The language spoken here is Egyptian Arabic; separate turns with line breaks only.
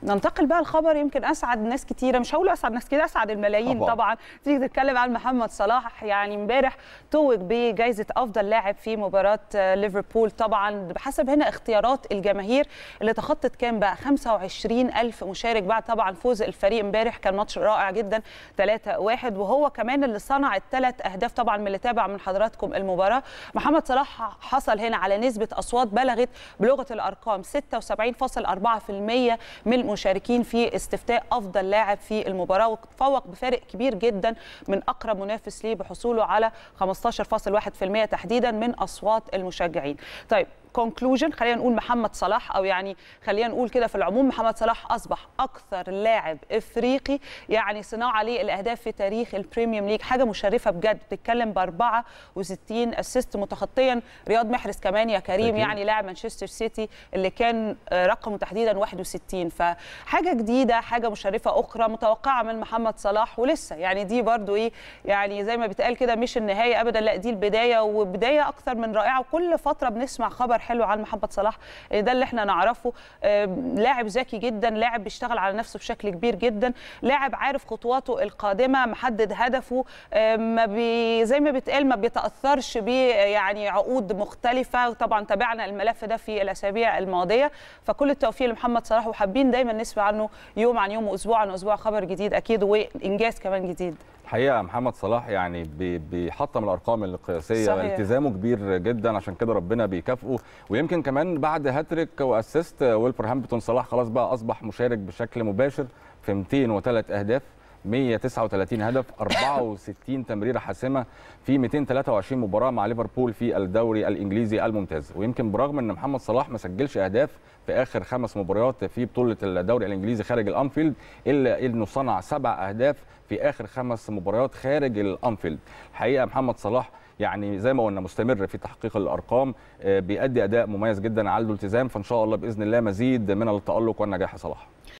ننتقل بقى الخبر يمكن اسعد ناس كتيره مش هقول اسعد ناس كتيره اسعد الملايين
طبعاً.
طبعا, طبعا. تيجي تتكلم عن محمد صلاح يعني امبارح توج بجائزه افضل لاعب في مباراه آه، ليفربول طبعا بحسب هنا اختيارات الجماهير اللي تخطت كام بقى 25 الف مشارك بعد طبعا فوز الفريق امبارح كان ماتش رائع جدا 3 1 وهو كمان اللي صنع الثلاث اهداف طبعا من اللي تابع من حضراتكم المباراه محمد صلاح حصل هنا على نسبه اصوات بلغت بلغه الارقام 76.4% من المشاركين في استفتاء افضل لاعب في المباراه وتفوق بفارق كبير جدا من اقرب منافس ليه بحصوله على 15.1% تحديدا من اصوات المشجعين طيب كونكلوجن خلينا نقول محمد صلاح او يعني خلينا نقول كده في العموم محمد صلاح اصبح اكثر لاعب افريقي يعني صناعه عليه الاهداف في تاريخ البريميوم ليج حاجه مشرفه بجد بتتكلم ب 64 اسيست متخطيا رياض محرز كمان يا كريم
أكيد.
يعني لاعب مانشستر سيتي اللي كان آه، رقمه تحديدا 61 فحاجه جديده حاجه مشرفه اخرى متوقعه من محمد صلاح ولسه يعني دي برضو ايه يعني زي ما بيتقال كده مش النهايه ابدا لا دي البدايه وبدايه اكثر من رائعه وكل فتره بنسمع خبر حلو عن محمد صلاح ده اللي احنا نعرفه آم، لاعب ذكي جدا لاعب بيشتغل على نفسه بشكل كبير جدا لاعب عارف خطواته القادمه محدد هدفه آم، ما بي زي ما بيتقال ما بيتاثرش ب يعني عقود مختلفه وطبعا تابعنا الملف ده في الاسابيع الماضيه فكل التوفيق لمحمد صلاح وحابين دايما نسمع عنه يوم عن يوم واسبوع عن اسبوع خبر جديد اكيد وانجاز كمان جديد
الحقيقه محمد صلاح يعني بي- بيحطم الارقام القياسيه
صحيح.
التزامه كبير جدا عشان كده ربنا بيكافئه ويمكن كمان بعد هاتريك واسيست ويلفرهامبتون صلاح خلاص بقى اصبح مشارك بشكل مباشر في 203 اهداف 139 هدف 64 تمريره حاسمه في 223 مباراه مع ليفربول في الدوري الانجليزي الممتاز ويمكن برغم ان محمد صلاح ما سجلش اهداف في اخر خمس مباريات في بطوله الدوري الانجليزي خارج الانفيلد الا انه صنع سبع اهداف في اخر خمس مباريات خارج الانفيلد الحقيقه محمد صلاح يعني زي ما قلنا مستمر في تحقيق الارقام آه، بيأدي اداء مميز جدا عنده التزام فان شاء الله باذن الله مزيد من التالق والنجاح يا صلاح